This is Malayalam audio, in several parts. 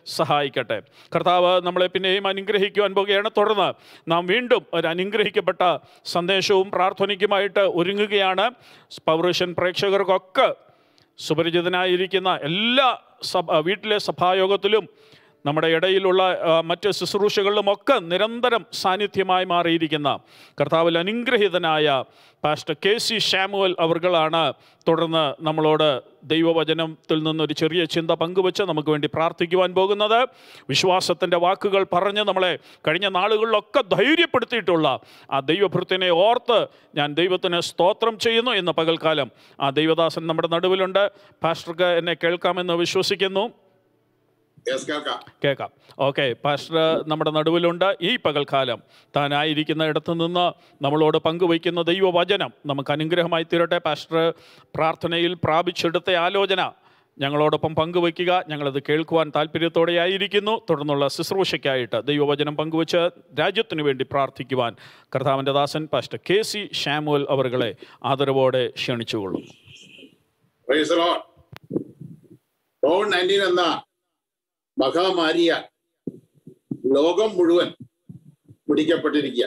സഹായിക്കട്ടെ കർത്താവ് നമ്മളെ പിന്നെയും അനുഗ്രഹിക്കുവാൻ പോകുകയാണ് തുടർന്ന് നാം വീണ്ടും ഒരു അനുഗ്രഹിക്കപ്പെട്ട സന്ദേശവും പ്രാർത്ഥനയ്ക്കുമായിട്ട് ഒരുങ്ങുകയാണ് പൗരുഷൻ പ്രേക്ഷകർക്കൊക്കെ സുപരിചിതനായിരിക്കുന്ന എല്ലാ സഭ വീട്ടിലെ സഭായോഗത്തിലും നമ്മുടെ ഇടയിലുള്ള ആ, മറ്റ് ശുശ്രൂഷകളിലുമൊക്കെ നിരന്തരം സാന്നിധ്യമായി മാറിയിരിക്കുന്ന കർത്താവിൽ അനുഗ്രഹീതനായ പാസ്റ്റർ കെ സി ഷാമുവൽ അവർകളാണ് തുടർന്ന് നമ്മളോട് ദൈവവചനത്തിൽ നിന്നൊരു ചെറിയ ചിന്ത പങ്കുവെച്ച് നമുക്ക് വേണ്ടി പ്രാർത്ഥിക്കുവാൻ പോകുന്നത് വിശ്വാസത്തിൻ്റെ വാക്കുകൾ പറഞ്ഞ് നമ്മളെ കഴിഞ്ഞ നാളുകളിലൊക്കെ ധൈര്യപ്പെടുത്തിയിട്ടുള്ള ആ ദൈവഭൃത്തിനെ ഓർത്ത് ഞാൻ ദൈവത്തിന് സ്തോത്രം ചെയ്യുന്നു എന്ന പകൽക്കാലം ആ ദൈവദാസൻ നമ്മുടെ നടുവിലുണ്ട് പാസ്റ്റർക്ക് എന്നെ കേൾക്കാമെന്ന് വിശ്വസിക്കുന്നു യെസ് കേൾക്കാം കേൾക്കാം ഓക്കെ പാസ്റ്റർ നമ്മുടെ നടുവിലുണ്ട് ഈ പകൽക്കാലം താനായിരിക്കുന്ന ഇടത്തു നിന്ന് നമ്മളോട് പങ്കുവയ്ക്കുന്ന ദൈവവചനം നമുക്ക് അനുഗ്രഹമായി തീരട്ടെ പാസ്റ്റർ പ്രാർത്ഥനയിൽ പ്രാപിച്ചെടുത്ത ആലോചന ഞങ്ങളോടൊപ്പം പങ്കുവയ്ക്കുക ഞങ്ങളത് കേൾക്കുവാൻ താല്പര്യത്തോടെ ആയിരിക്കുന്നു തുടർന്നുള്ള ശുശ്രൂഷയ്ക്കായിട്ട് ദൈവവചനം പങ്കുവച്ച് രാജ്യത്തിനു വേണ്ടി പ്രാർത്ഥിക്കുവാൻ കർത്താവിൻ്റെ ദാസൻ പാസ്റ്റർ കെ സി ഷാമുവൽ അവറുകളെ ആദരവോടെ ക്ഷണിച്ചുകൊള്ളുന്നു praise the Lord COVID nineteen എന്ന മഹാമാരിയ ലോകം മുഴുവൻ പിടിക്കപ്പെട്ടിരിക്കുക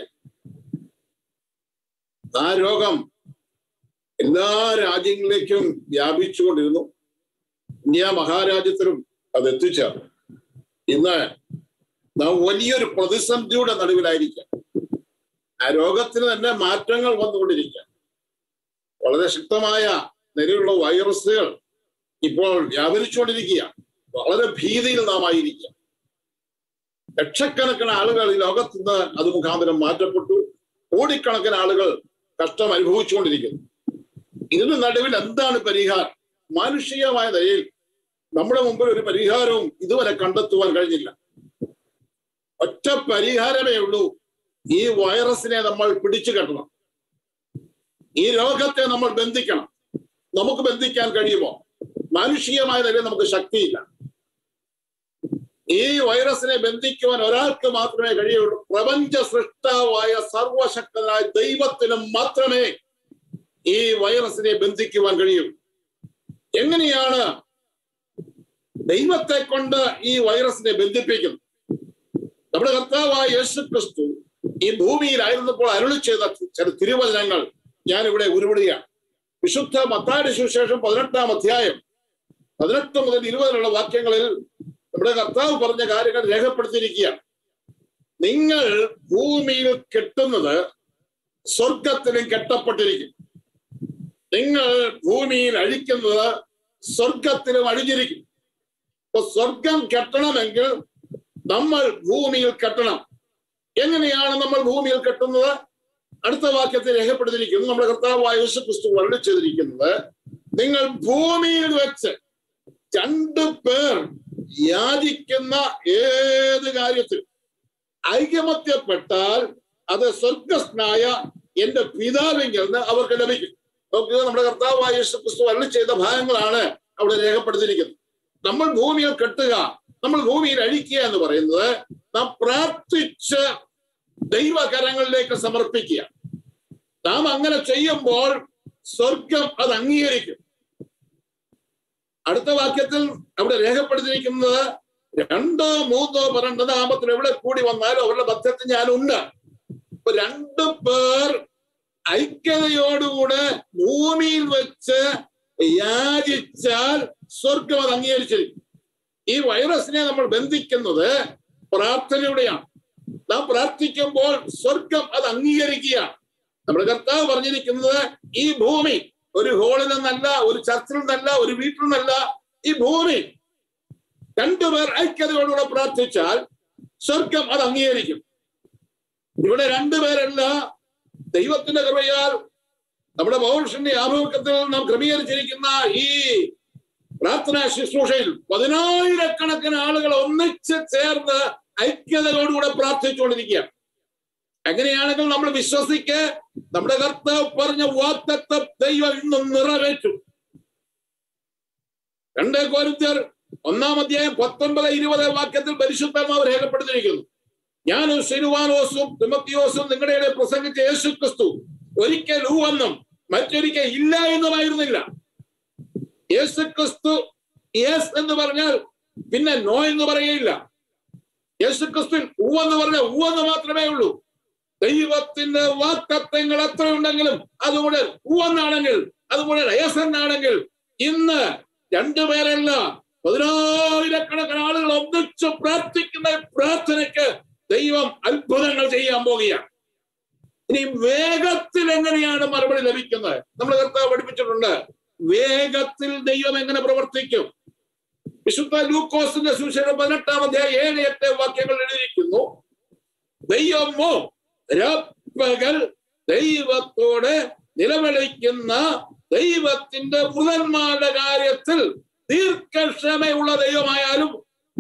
ആ രോഗം എല്ലാ രാജ്യങ്ങളിലേക്കും വ്യാപിച്ചുകൊണ്ടിരുന്നു ഇന്ത്യ മഹാരാജ്യത്തിലും അത് എത്തിച്ചേർന്നു ഇന്ന് നാം വലിയൊരു പ്രതിസന്ധിയുടെ നടുവിലായിരിക്കാം ആ രോഗത്തിന് തന്നെ മാറ്റങ്ങൾ വന്നുകൊണ്ടിരിക്കുക വളരെ ശക്തമായ നിലയിലുള്ള വൈറസുകൾ ഇപ്പോൾ വ്യാപരിച്ചുകൊണ്ടിരിക്കുക വളരെ ഭീതിയിൽ നാം ആയിരിക്കുക ലക്ഷക്കണക്കിന് ആളുകൾ ഈ ലോകത്ത് നിന്ന് അത് മുഖാന്തരം മാറ്റപ്പെട്ടു കോടിക്കണക്കിന് ആളുകൾ കഷ്ടം അനുഭവിച്ചുകൊണ്ടിരിക്കുന്നു ഇതിന് നടുവിൽ എന്താണ് പരിഹാരം മാനുഷികമായ നിലയിൽ നമ്മുടെ മുമ്പിൽ ഒരു പരിഹാരവും ഇതുവരെ കണ്ടെത്തുവാൻ കഴിഞ്ഞില്ല ഒറ്റ പരിഹാരമേ ഉള്ളൂ ഈ വൈറസിനെ നമ്മൾ പിടിച്ചു കെട്ടണം ഈ രോഗത്തെ നമ്മൾ ബന്ധിക്കണം നമുക്ക് ബന്ധിക്കാൻ കഴിയുമോ മാനുഷികമായ നിലയിൽ നമുക്ക് ശക്തിയില്ല ഈ വൈറസിനെ ബന്ധിക്കുവാൻ ഒരാൾക്ക് മാത്രമേ കഴിയുള്ളൂ പ്രപഞ്ച സൃഷ്ടാവായ സർവശക്തനായ ദൈവത്തിന് മാത്രമേ ഈ വൈറസിനെ ബന്ധിക്കുവാൻ കഴിയൂ എങ്ങനെയാണ് ദൈവത്തെ കൊണ്ട് ഈ വൈറസിനെ ബന്ധിപ്പിക്കുന്നത് നമ്മുടെ കർത്താവായ യേശു ക്രിസ്തു ഈ ഭൂമിയിലായിരുന്നപ്പോൾ അരുളി ചെയ്ത ചില തിരുവചനങ്ങൾ ഞാൻ ഇവിടെ ഉരുവിടുകയാണ് വിശുദ്ധ മത്തായുടെ സുവിശേഷം പതിനെട്ടാം അധ്യായം പതിനെട്ട് മുതൽ ഇരുപതിലുള്ള വാക്യങ്ങളിൽ നമ്മുടെ കർത്താവ് പറഞ്ഞ കാര്യങ്ങൾ രേഖപ്പെടുത്തിയിരിക്കുകയാണ് നിങ്ങൾ ഭൂമിയിൽ കെട്ടുന്നത് സ്വർഗത്തിലും കെട്ടപ്പെട്ടിരിക്കും നിങ്ങൾ ഭൂമിയിൽ അഴിക്കുന്നത് സ്വർഗത്തിലും അഴിഞ്ഞിരിക്കും അപ്പൊ സ്വർഗം കെട്ടണമെങ്കിൽ നമ്മൾ ഭൂമിയിൽ കെട്ടണം എങ്ങനെയാണ് നമ്മൾ ഭൂമിയിൽ കെട്ടുന്നത് അടുത്ത വാക്യത്തിൽ രേഖപ്പെടുത്തിയിരിക്കുന്നു നമ്മുടെ കർത്താവായ യേശു ക്രിസ്തു വരളി ചെയ്തിരിക്കുന്നത് നിങ്ങൾ ഭൂമിയിൽ വെച്ച് രണ്ടു പേർ യാചിക്കുന്ന ഏത് കാര്യത്തിൽ ഐകമത്യപ്പെട്ടാൽ അത് സ്വർഗസ്നായ എന്റെ പിതാവിങ്കിൽ നിന്ന് അവർക്ക് ലഭിക്കും നോക്കുക നമ്മുടെ കർത്താവായ യേശു ക്രിസ്തു വരളി ചെയ്ത ഭാഗങ്ങളാണ് അവിടെ രേഖപ്പെടുത്തിയിരിക്കുന്നത് നമ്മൾ ഭൂമിയിൽ കെട്ടുക നമ്മൾ ഭൂമിയിൽ അഴിക്കുക എന്ന് പറയുന്നത് നാം പ്രാർത്ഥിച്ച് ദൈവകരങ്ങളിലേക്ക് സമർപ്പിക്കുക നാം അങ്ങനെ ചെയ്യുമ്പോൾ സ്വർഗം അത് അംഗീകരിക്കും അടുത്ത വാക്യത്തിൽ അവിടെ രേഖപ്പെടുത്തിയിരിക്കുന്നത് രണ്ടോ മൂന്നോ പന്ത്രണ്ട് നാമത്തിൽ എവിടെ കൂടി വന്നാലും അവരുടെ മധ്യത്തിൽ ഞാനുണ്ട് ഇപ്പൊ രണ്ടു പേർ ഐക്യതയോടുകൂടെ ഭൂമിയിൽ വെച്ച് യാചിച്ചാൽ സ്വർഗം അത് അംഗീകരിച്ചിരിക്കും ഈ വൈറസിനെ നമ്മൾ ബന്ധിക്കുന്നത് പ്രാർത്ഥനയുടെയാണ് നാം പ്രാർത്ഥിക്കുമ്പോൾ സ്വർഗം അത് അംഗീകരിക്കുകയാണ് നമ്മുടെ കർത്താവ് പറഞ്ഞിരിക്കുന്നത് ഈ ഭൂമി ഒരു ഹോളിൽ നിന്നല്ല ഒരു ചർച്ചിൽ നിന്നല്ല ഒരു വീട്ടിൽ നിന്നല്ല ഈ ഭൂമി രണ്ടുപേർ ഐക്യതയോടുകൂടെ പ്രാർത്ഥിച്ചാൽ സ്വർഗം അത് അംഗീകരിക്കും ഇവിടെ രണ്ടുപേരല്ല ദൈവത്തിന്റെ കൃപയാൽ നമ്മുടെ പൗരുഷന്റെ ആഭിമുഖ്യത്തിൽ നാം ക്രമീകരിച്ചിരിക്കുന്ന ഈ പ്രാർത്ഥനാ ശുശ്രൂഷയിൽ പതിനായിരക്കണക്കിന് ആളുകൾ ഒന്നിച്ച് ചേർന്ന് ഐക്യതയോടുകൂടെ പ്രാർത്ഥിച്ചുകൊണ്ടിരിക്കുകയാണ് അങ്ങനെയാണെങ്കിൽ നമ്മൾ വിശ്വസിക്ക് നമ്മുടെ കർത്താവ് പറഞ്ഞ വാക്തത്വ ദൈവം ഇന്നും നിറവേറ്റും രണ്ടേ കോരിന്ത്യർ ഒന്നാം അധ്യായം പത്തൊൻപത് ഇരുപത് വാക്യത്തിൽ പരിശുദ്ധമാവ് രേഖപ്പെടുത്തിയിരിക്കുന്നു ഞാനും സിരുവാനോസും തിമത്തിയോസും നിങ്ങളുടെ ഇടയിൽ പ്രസംഗിച്ച യേശു ക്രിസ്തു ഒരിക്കൽ ഊവെന്നും മറ്റൊരിക്കൽ ഇല്ല എന്നുമായിരുന്നില്ല യേശു ക്രിസ്തു യേസ് എന്ന് പറഞ്ഞാൽ പിന്നെ നോ എന്ന് പറയുകയില്ല യേശു ക്രിസ്തുവിൻ ഉവെന്ന് പറഞ്ഞ ഉവെന്ന് മാത്രമേ ഉള്ളൂ ദൈവത്തിന്റെ വാക്തത്വങ്ങൾ എത്രയുണ്ടെങ്കിലും അതുകൂടെ ഉവെന്നാണെങ്കിൽ അതുകൂടെ യേസ് എന്നാണെങ്കിൽ ഇന്ന് രണ്ടുപേരല്ല പതിനായിരക്കണക്കിന് ആളുകൾ ഒന്നിച്ച് പ്രാർത്ഥിക്കുന്ന പ്രാർത്ഥനയ്ക്ക് ദൈവം അത്ഭുതങ്ങൾ ചെയ്യാൻ പോകുകയാണ് ഇനി വേഗത്തിൽ എങ്ങനെയാണ് മറുപടി ലഭിക്കുന്നത് നമ്മൾ കർത്താവ് പഠിപ്പിച്ചിട്ടുണ്ട് വേഗത്തിൽ ദൈവം എങ്ങനെ പ്രവർത്തിക്കും വിശുദ്ധ ലൂക്കോസിന്റെ സുവിശേഷം പതിനെട്ടാം അധ്യായം ഏഴ് എട്ട് വാക്യങ്ങൾ എഴുതിയിരിക്കുന്നു ദൈവമോ രാപ്പകൽ ദൈവത്തോട് നിലവിളിക്കുന്ന ദൈവത്തിന്റെ വൃതന്മാരുടെ കാര്യത്തിൽ ദീർഘക്ഷമയുള്ള ദൈവമായാലും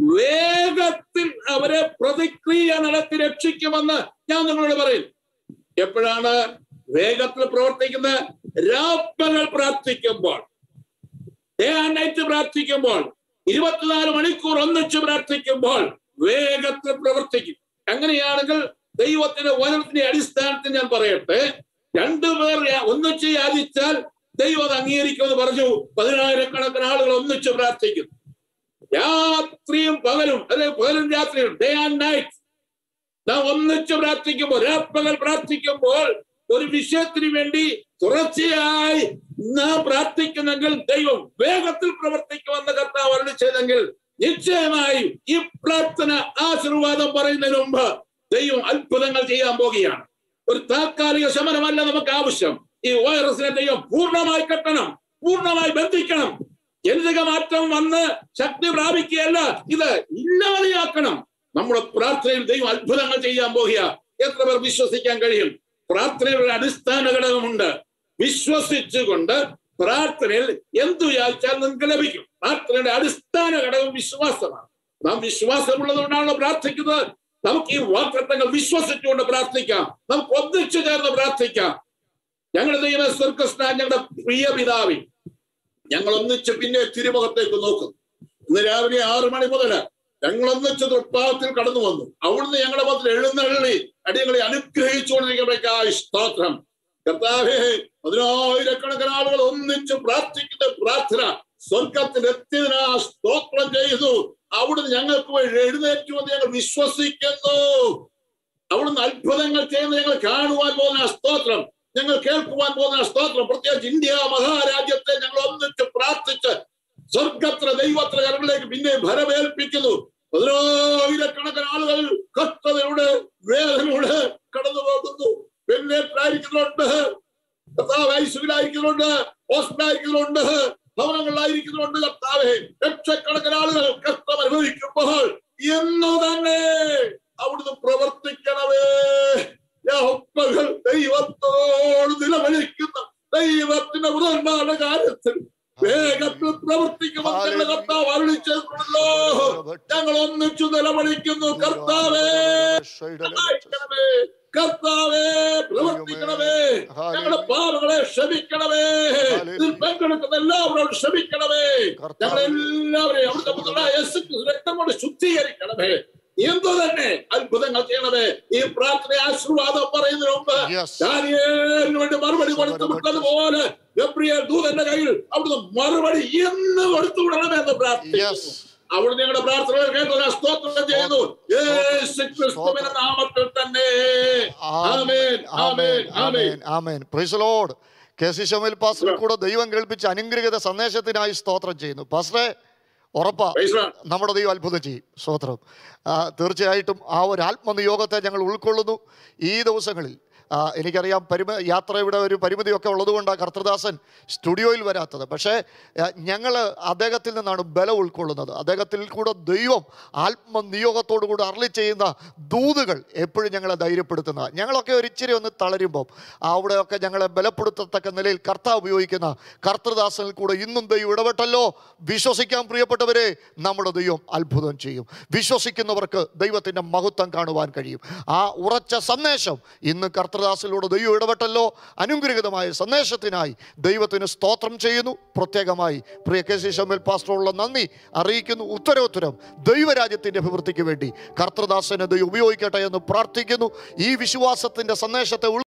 വേഗത്തിൽ അവരെ പ്രതിക്രിയ നടത്തി രക്ഷിക്കുമെന്ന് ഞാൻ നിങ്ങളോട് പറയും എപ്പോഴാണ് വേഗത്തിൽ പ്രവർത്തിക്കുന്ന രാപ്പകൽ പ്രാർത്ഥിക്കുമ്പോൾ ഡേ ആൻഡ് നൈറ്റ് പ്രാർത്ഥിക്കുമ്പോൾ ഇരുപത്തിനാല് മണിക്കൂർ ഒന്നിച്ച് പ്രാർത്ഥിക്കുമ്പോൾ വേഗത്തിൽ പ്രവർത്തിക്കും അങ്ങനെയാണെങ്കിൽ ദൈവത്തിന്റെ വചനത്തിന്റെ അടിസ്ഥാനത്തിൽ ഞാൻ പറയട്ടെ രണ്ടുപേർ യാ- ഒന്നിച്ച് യാചിച്ചാൽ ദൈവം അത് അംഗീകരിക്കുമെന്ന് പറഞ്ഞു പതിനായിരക്കണക്കിന് ആളുകൾ ഒന്നിച്ച് പ്രാർത്ഥിക്കുന്നു രാത്രിയും പകലും അല്ലെ പകലും രാത്രിയും ഡേ ആൻഡ് നൈറ്റ് നാം ഒന്നിച്ച് പ്രാർത്ഥിക്കുമ്പോൾ രാപ്പകൽ പ്രാർത്ഥിക്കുമ്പോൾ ഒരു വിഷയത്തിന് വേണ്ടി തുടർച്ചയായി നാം പ്രാർത്ഥിക്കുന്നെങ്കിൽ ദൈവം വേഗത്തിൽ പ്രവർത്തിക്കുമെന്ന് കർത്താവ് അരുളി ചെയ്തെങ്കിൽ നിശ്ചയമായും ഈ പ്രാർത്ഥന ആശീർവാദം പറയുന്നതിന് മുമ്പ് ദൈവം അത്ഭുതങ്ങൾ ചെയ്യാൻ പോകുകയാണ് ഒരു താൽക്കാലിക ശമനമല്ല നമുക്ക് ആവശ്യം ഈ വൈറസിനെ ദൈവം പൂർണ്ണമായി കെട്ടണം പൂർണ്ണമായി ബന്ധിക്കണം ജനിതക മാറ്റം വന്ന് ശക്തി പ്രാപിക്കുകയല്ല ഇത് ഇല്ലാതെയാക്കണം നമ്മുടെ പ്രാർത്ഥനയിൽ ദൈവം അത്ഭുതങ്ങൾ ചെയ്യാൻ പോകുക എത്ര പേർ വിശ്വസിക്കാൻ കഴിയും പ്രാർത്ഥനയുടെ ഒരു അടിസ്ഥാന ഘടകമുണ്ട് വിശ്വസിച്ചുകൊണ്ട് പ്രാർത്ഥനയിൽ എന്തു വിചാരിച്ചാൽ നിങ്ങൾക്ക് ലഭിക്കും പ്രാർത്ഥനയുടെ അടിസ്ഥാന ഘടകം വിശ്വാസമാണ് നാം വിശ്വാസമുള്ളതുകൊണ്ടാണല്ലോ പ്രാർത്ഥിക്കുന്നത് നമുക്ക് ഈ വാക്തത്വങ്ങൾ വിശ്വസിച്ചുകൊണ്ട് പ്രാർത്ഥിക്കാം നമുക്ക് ഒന്നിച്ചു ചേർന്ന് പ്രാർത്ഥിക്കാം ഞങ്ങളുടെ ദൈവ സ്വർഗസ്നാ ഞങ്ങളുടെ പ്രിയ പിതാവി ഞങ്ങൾ ഒന്നിച്ച് പിന്നെ തിരുമുഖത്തേക്ക് നോക്കും ഇന്ന് രാവിലെ ആറു മണി മുതൽ ഞങ്ങൾ ഒന്നിച്ച് തൃപ്പാവത്തിൽ കടന്നു വന്നു അവിടുന്ന് ഞങ്ങളുടെ മതിൽ എഴുന്നള്ളി അടിയങ്ങളെ അനുഗ്രഹിച്ചുകൊണ്ടിരിക്കുമ്പോഴേക്കായി സ്തോത്രം കർത്താവേ പതിനായിരക്കണക്കിന് ആളുകൾ ഒന്നിച്ച് പ്രാർത്ഥിക്കുന്ന പ്രാർത്ഥന സ്വർഗത്തിൽ എത്തിയതിനാ സ്തോത്രം ചെയ്തു അവിടുന്ന് ഞങ്ങൾക്ക് വേണ്ടി എഴുന്നേറ്റുവെന്ന് ഞങ്ങൾ വിശ്വസിക്കുന്നു അവിടുന്ന് അത്ഭുതങ്ങൾ ചെയ്യുന്ന ഞങ്ങൾ കാണുവാൻ പോകുന്ന സ്തോത്രം ഞങ്ങൾ കേൾക്കുവാൻ പോകുന്ന സ്തോത്രം പ്രത്യേകിച്ച് ഇന്ത്യ മഹാരാജ്യത്തെ ഞങ്ങൾ ഒന്നിച്ച് പ്രാർത്ഥിച്ച് സ്വർഗത്തിലെ ദൈവത്തിലെ കരങ്ങളിലേക്ക് പിന്നെ ഭരമേൽപ്പിക്കുന്നു പതിനായിരക്കണക്കിന് ആളുകൾ കഷ്ടതയുടെ വേദനയുടെ കടന്നു പോകുന്നു വെന്റിലേറ്ററായിരിക്കുന്നുണ്ട് കർത്താവ് ഐസുവിലായിരിക്കുന്നുണ്ട് ഹോസ്പിറ്റലായിരിക്കുന്നുണ്ട് ഭവനങ്ങളിലായിരിക്കുന്നുണ്ട് കർത്താവെ ലക്ഷക്കണക്കിന് ആളുകൾ കഷ്ടം അനുഭവിക്കുമ്പോൾ എന്നു തന്നെ അവിടുന്ന് പ്രവർത്തിക്കണമേ യഹോവകൾ ദൈവത്തോട് നിലവിളിക്കുന്ന ദൈവത്തിന്റെ വൃതന്മാരുടെ കാര്യത്തിൽ വേഗത്തിൽ പ്രവർത്തിക്കുമെന്ന് ഞങ്ങളുടെ കർത്താവ് അരുളിച്ചല്ലോ ഞങ്ങൾ ഒന്നിച്ചു നിലവിളിക്കുന്നു കർത്താവേ സഹായിക്കണമേ കർത്താവേ പ്രവർത്തിക്കണമേ ഞങ്ങളുടെ പാപങ്ങളെ ക്ഷമിക്കണമേ ഇതിൽ പങ്കെടുക്കുന്ന എല്ലാവരോടും ക്ഷമിക്കണമേ ഞങ്ങളെല്ലാവരെയും അവിടുത്തെ പുത്രനായ യേശു ക്രിസ്തു രക്തം കൊണ്ട് ശുദ്ധീകരിക്കണമേ എന്തു തന്നെ അത്ഭുതങ്ങൾ ചെയ്യണമേ ഈ പ്രാർത്ഥന ആശീർവാദം പറയുന്നതിന് മുമ്പ് Yes. ദാനിയേലിന് വേണ്ടി മറുപടി കൊടുത്തു വിട്ടതുപോലെ ഗബ്രിയേൽ ദൂതന്റെ കയ്യിൽ അവിടുന്ന് മറുപടി എന്ന് കൊടുത്തു വിടണമെന്ന് Yes. പ്രാർത്ഥിക്കുന്നു അവിടുന്ന് ഞങ്ങളുടെ പ്രാർത്ഥനകൾ കേട്ടതിന് സ്തോത്രം ചെയ്യുന്നു യേശു ക്രിസ്തുവിന്റെ നാമത്തിൽ തന്നെ ആമേൻ ആമേൻ ആമേൻ ആമേൻ പ്രൈസ് ലോർഡ് കെ സി ഷമീൽ പാസ്റ്റർ കൂടെ ദൈവം കേൾപ്പിച്ച അനുഗ്രഹിത സന്ദേശത്തിനായി സ്തോത്രം ചെയ്യുന്നു പാസ്റ്ററെ ഉറപ്പാ Praise the Lord. നമ്മുടെ ദൈവം അത്ഭുതം ചെയ്യും സ്തോത്രം ആ, തീർച്ചയായിട്ടും ആ ഒരു ആത്മനിയോഗത്തെ ഞങ്ങൾ ഉൾക്കൊള്ളുന്നു ഈ ദിവസങ്ങളിൽ ആ, എനിക്കറിയാം പരിമ യാത്രയുടെ ഒരു പരിമിതിയൊക്കെ ഉള്ളതുകൊണ്ടാണ് കർത്തദാസൻ സ്റ്റുഡിയോയിൽ വരാത്തത് പക്ഷേ ഞങ്ങൾ അദ്ദേഹത്തിൽ നിന്നാണ് ബലം ഉൾക്കൊള്ളുന്നത് അദ്ദേഹത്തിൽ കൂടെ ദൈവം ആത്മനിയോഗത്തോടു കൂടി അരളി ചെയ്യുന്ന ദൂതുകൾ എപ്പോഴും ഞങ്ങളെ ധൈര്യപ്പെടുത്തുന്ന ഞങ്ങളൊക്കെ ഒരു ഇച്ചിരി ഒന്ന് തളരുമ്പം അവിടെയൊക്കെ ഞങ്ങളെ ബലപ്പെടുത്തത്തക്ക നിലയിൽ കർത്താവ് ഉപയോഗിക്കുന്ന കർത്തദാസനിൽ കൂടെ ഇന്നും ദൈവം ഇടപെട്ടല്ലോ വിശ്വസിക്കാൻ പ്രിയപ്പെട്ടവരെ നമ്മുടെ ദൈവം അത്ഭുതം ചെയ്യും വിശ്വസിക്കുന്നവർക്ക് ദൈവത്തിൻ്റെ മഹത്വം കാണുവാൻ കഴിയും ആ ഉറച്ച സന്ദേശം ഇന്ന് കർത്തദാസിലൂടെ ദൈവം ഇടപെട്ടല്ലോ അനുഗ്രഹിതമായ സന്ദേശത്തിനായി ദൈവത്തിന് സ്തോത്രം ചെയ്യുന്നു പ്രത്യേകമായി പ്രിയ കെ സി ഷമൽ പാസ്റ്ററുള്ള നന്ദി അറിയിക്കുന്നു ഉത്തരോത്തരം ദൈവരാജ്യത്തിൻ്റെ അഭിവൃദ്ധിക്ക് വേണ്ടി കർത്തദാസനെ ദൈവം ഉപയോഗിക്കട്ടെ എന്ന് പ്രാർത്ഥിക്കുന്നു ഈ വിശ്വാസത്തിൻ്റെ സന്ദേശത്തെ ഉൾ